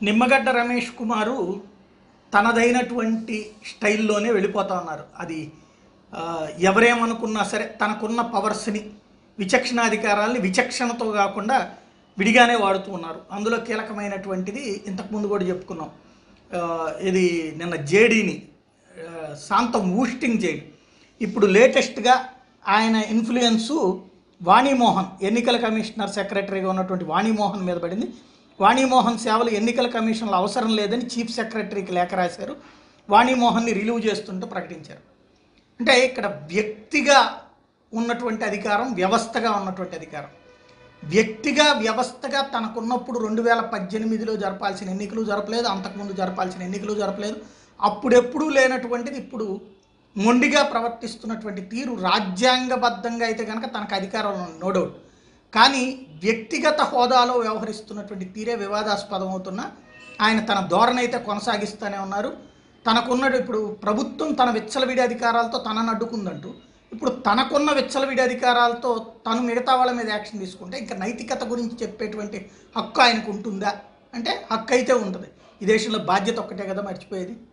నిమ్మగడ్డ రమేష్ కుమారు తనదైనటువంటి స్టైల్లోనే వెళ్ళిపోతా ఉన్నారు అది ఆ, ఎవరేమనుకున్నా సరే తనకున్న పవర్స్ని విచక్షణాధికారాల్ని విచక్షణతో కాకుండా విడిగానే వాడుతూ ఉన్నారు అందులో కీలకమైనటువంటిది ఇంతకుముందు కూడా చెప్పుకున్నాం ఆ, ఇది నిన్న జేడీని ఆ, శాంతం ఊస్టింగ్ జేడి ఇప్పుడు లేటెస్ట్గా ఆయన ఇన్ఫ్లుయెన్సు వాణిమోహన్ ఎన్నికల కమిషనర్ సెక్రటరీగా ఉన్నటువంటి వాణిమోహన్ మీద పడింది వాణిమోహన్ సేవలు ఎన్నికల కమిషన్లో అవసరం లేదని చీఫ్ సెక్రటరీకి లేఖ రాశారు వాణిమోహన్ని రిలీవ్ చేస్తుంటూ ప్రకటించారు అంటే ఇక్కడ వ్యక్తిగా ఉన్నటువంటి అధికారం వ్యవస్థగా ఉన్నటువంటి అధికారం వ్యక్తిగా వ్యవస్థగా తనకున్నప్పుడు రెండు వేల పద్దెనిమిదిలో జరపాల్సిన ఎన్నికలు జరపలేదు అంతకుముందు జరపాల్సిన ఎన్నికలు జరపలేదు అప్పుడెప్పుడూ లేనటువంటిది ఇప్పుడు మొండిగా ప్రవర్తిస్తున్నటువంటి తీరు రాజ్యాంగబద్ధంగా అయితే కనుక తనకు అధికారం నో డౌట్ కానీ వ్యక్తిగత హోదాలో వ్యవహరిస్తున్నటువంటి తీరే వివాదాస్పదం అవుతున్నా ఆయన తన ధోరణి అయితే కొనసాగిస్తూనే ఉన్నారు తనకున్న ఇప్పుడు ప్రభుత్వం తన విచ్చలవిడి అధికారాలతో తనను అడ్డుకుందంటూ ఇప్పుడు తనకున్న విచ్చలవిడి అధికారాలతో తను మిగతా వాళ్ళ మీద యాక్షన్ తీసుకుంటే ఇంకా నైతికత గురించి చెప్పేటువంటి హక్కు ఆయనకు ఉంటుందా అంటే హక్కు అయితే ఉంటుంది ఈ దేశంలో బాధ్యత ఒక్కటే కదా మర్చిపోయేది